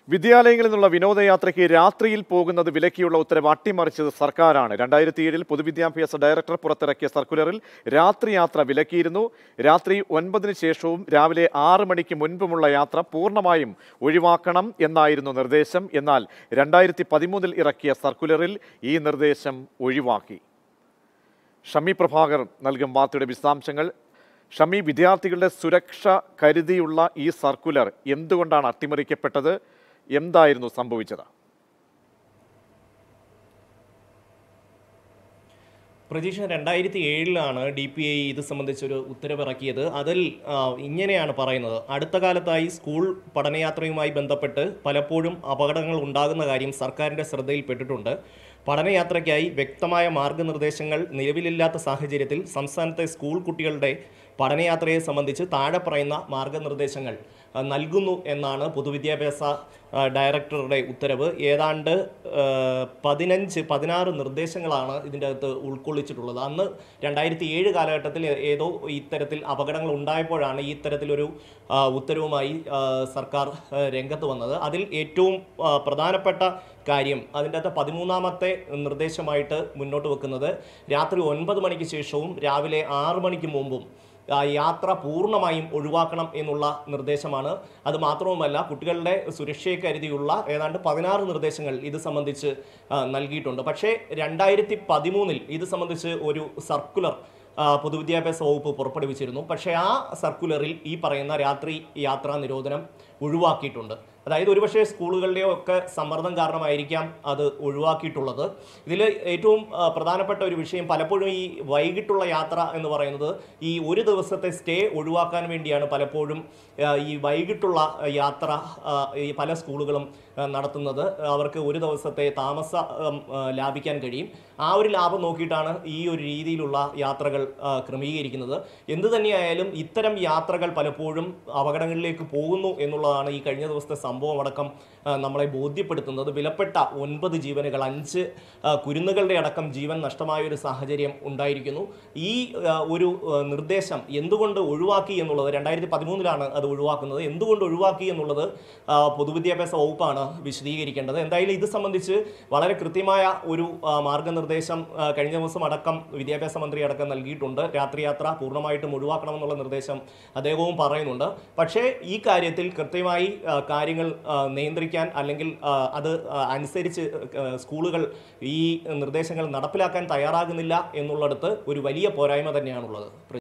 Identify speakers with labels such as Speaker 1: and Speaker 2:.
Speaker 1: വിദ്യാലയങ്ങളിൽ നിന്നുള്ള വിനോദയാത്രയ്ക്ക് രാത്രിയിൽ പോകുന്നത് വിലക്കിയുള്ള ഉത്തരവ് അട്ടിമറിച്ചത് സർക്കാരാണ് രണ്ടായിരത്തി ഏഴിൽ പൊതുവിദ്യാഭ്യാസ ഡയറക്ടർ പുറത്തിറക്കിയ സർക്കുലറിൽ രാത്രി യാത്ര വിലക്കിയിരുന്നു രാത്രി ഒൻപതിന് ശേഷവും രാവിലെ ആറ് മണിക്ക് മുൻപുമുള്ള യാത്ര പൂർണ്ണമായും ഒഴിവാക്കണം എന്നായിരുന്നു നിർദ്ദേശം എന്നാൽ രണ്ടായിരത്തി പതിമൂന്നിൽ ഇറക്കിയ സർക്കുലറിൽ ഈ നിർദ്ദേശം ഒഴിവാക്കി ഷമി പ്രഭാകർ നൽകും വാർത്തയുടെ വിശദാംശങ്ങൾ ഷമി വിദ്യാർത്ഥികളുടെ സുരക്ഷ കരുതിയുള്ള ഈ സർക്കുലർ എന്തുകൊണ്ടാണ് അട്ടിമറിക്കപ്പെട്ടത് എന്തായിരുന്നു സംഭവിച്ചത്
Speaker 2: പ്രതീക്ഷ രണ്ടായിരത്തി ഏഴിലാണ് ഡി പി ഐ ഇത് സംബന്ധിച്ചൊരു ഉത്തരവിറക്കിയത് അതിൽ ആ, ഇങ്ങനെയാണ് പറയുന്നത് അടുത്ത കാലത്തായി സ്കൂൾ പഠനയാത്രയുമായി ബന്ധപ്പെട്ട് പലപ്പോഴും അപകടങ്ങൾ ഉണ്ടാകുന്ന കാര്യം സർക്കാരിൻ്റെ ശ്രദ്ധയിൽപ്പെട്ടിട്ടുണ്ട് പഠനയാത്രയ്ക്കായി വ്യക്തമായ മാർഗനിർദ്ദേശങ്ങൾ നിലവിലില്ലാത്ത സാഹചര്യത്തിൽ സംസ്ഥാനത്തെ സ്കൂൾ കുട്ടികളുടെ പഠനയാത്രയെ സംബന്ധിച്ച് താഴെ പറയുന്ന മാർഗനിർദ്ദേശങ്ങൾ ആ, നൽകുന്നു എന്നാണ് പൊതുവിദ്യാഭ്യാസ ആ, ഡയറക്ടറുടെ ഉത്തരവ് ഏതാണ്ട് ആ, പതിനഞ്ച് പതിനാറ് നിർദ്ദേശങ്ങളാണ് ഇതിൻ്റെ അകത്ത് ഉൾക്കൊള്ളിച്ചിട്ടുള്ളത് അന്ന് രണ്ടായിരത്തി ഏഴ് കാലഘട്ടത്തിൽ ഏതോ ഇത്തരത്തിൽ അപകടങ്ങൾ ഉണ്ടായപ്പോഴാണ് ഈ ഇത്തരത്തിലൊരു ആ, ഉത്തരവുമായി ആ, സർക്കാർ ആ, രംഗത്ത് വന്നത് അതിൽ ഏറ്റവും ആ, പ്രധാനപ്പെട്ട കാര്യം അതിൻ്റെ അകത്ത് പതിമൂന്നാമത്തെ നിർദ്ദേശമായിട്ട് മുന്നോട്ട് വെക്കുന്നത് രാത്രി ഒൻപത് മണിക്ക് ശേഷവും രാവിലെ ആറ് മണിക്ക് മുമ്പും ആ, യാത്ര പൂർണ്ണമായും ഒഴിവാക്കണം എന്നുള്ള നിർദ്ദേശമാണ് അത് മാത്രവുമല്ല കുട്ടികളുടെ സുരക്ഷയെ കരുതിയുള്ള ഏതാണ്ട് പതിനാറ് നിർദ്ദേശങ്ങൾ ഇത് സംബന്ധിച്ച് ആ, നൽകിയിട്ടുണ്ട് പക്ഷേ രണ്ടായിരത്തി പതിമൂന്നിൽ ഇത് സംബന്ധിച്ച് ഒരു സർക്കുലർ ആ, പൊതുവിദ്യാഭ്യാസ വകുപ്പ് പുറപ്പെടുവിച്ചിരുന്നു പക്ഷേ ആ സർക്കുലറിൽ ഈ പറയുന്ന രാത്രി യാത്രാ നിരോധനം ഒഴിവാക്കിയിട്ടുണ്ട് അതായത് ഒരുപക്ഷെ സ്കൂളുകളുടെയോ ഒക്കെ സമ്മർദ്ദം കാരണമായിരിക്കാം അത് ഒഴിവാക്കിയിട്ടുള്ളത് ഇതിൽ ഏറ്റവും ആ, പ്രധാനപ്പെട്ട ഒരു വിഷയം പലപ്പോഴും ഈ വൈകിട്ടുള്ള യാത്ര എന്ന് പറയുന്നത് ഈ ഒരു ദിവസത്തെ സ്റ്റേ ഒഴിവാക്കാൻ വേണ്ടിയാണ് പലപ്പോഴും ആ, ഈ വൈകിട്ടുള്ള യാത്ര ആ, ഈ പല സ്കൂളുകളും ആ, നടത്തുന്നത് അവർക്ക് ഒരു ദിവസത്തെ താമസ ഉം, ആ, ലാഭിക്കാൻ കഴിയും ആ ഒരു ലാഭം നോക്കിയിട്ടാണ് ഈ ഒരു രീതിയിലുള്ള യാത്രകൾ ആ, ക്രമീകരിക്കുന്നത് എന്തു തന്നെയായാലും ഇത്തരം യാത്രകൾ പലപ്പോഴും അപകടങ്ങളിലേക്ക് പോകുന്നു എന്നുള്ളതാണ് ഈ കഴിഞ്ഞ ദിവസത്തെ സംഭവം അടക്കം ആ, നമ്മളെ ബോധ്യപ്പെടുത്തുന്നത് വിലപ്പെട്ട ഒൻപത് ജീവനുകൾ അഞ്ച് ആ, കുരുന്നുകളുടെ അടക്കം ജീവൻ നഷ്ടമായ ഒരു സാഹചര്യം ഉണ്ടായിരിക്കുന്നു ഈ ആ, ഒരു ആ, നിർദ്ദേശം എന്തുകൊണ്ട് ഒഴിവാക്കി എന്നുള്ളത് രണ്ടായിരത്തി പതിമൂന്നിലാണ് അത് ഒഴിവാക്കുന്നത് എന്തുകൊണ്ട് ഒഴിവാക്കി എന്നുള്ളത് ആ, പൊതുവിദ്യാഭ്യാസ വകുപ്പാണ് വിശദീകരിക്കേണ്ടത് എന്തായാലും ഇത് സംബന്ധിച്ച് വളരെ കൃത്യമായ ഒരു ആ, മാർഗനിർദ്ദേശം ആ, കഴിഞ്ഞ ദിവസം അടക്കം വിദ്യാഭ്യാസ മന്ത്രി അടക്കം നൽകിയിട്ടുണ്ട് രാത്രി യാത്ര പൂർണ്ണമായിട്ടും ഒഴിവാക്കണമെന്നുള്ള നിർദ്ദേശം അദ്ദേഹവും പറയുന്നുണ്ട് പക്ഷേ ഈ കാര്യത്തിൽ കൃത്യമായി ആ, കാര്യങ്ങൾ ആ, നിയന്ത്രിക്കാൻ അല്ലെങ്കിൽ ആ, അത് ആ, അനുസരിച്ച് ആ, സ്കൂളുകൾ ഈ നിർദ്ദേശങ്ങൾ നടപ്പിലാക്കാൻ തയ്യാറാകുന്നില്ല എന്നുള്ളിടത്ത് ഒരു വലിയ പോരായ്മ തന്നെയാണുള്ളത്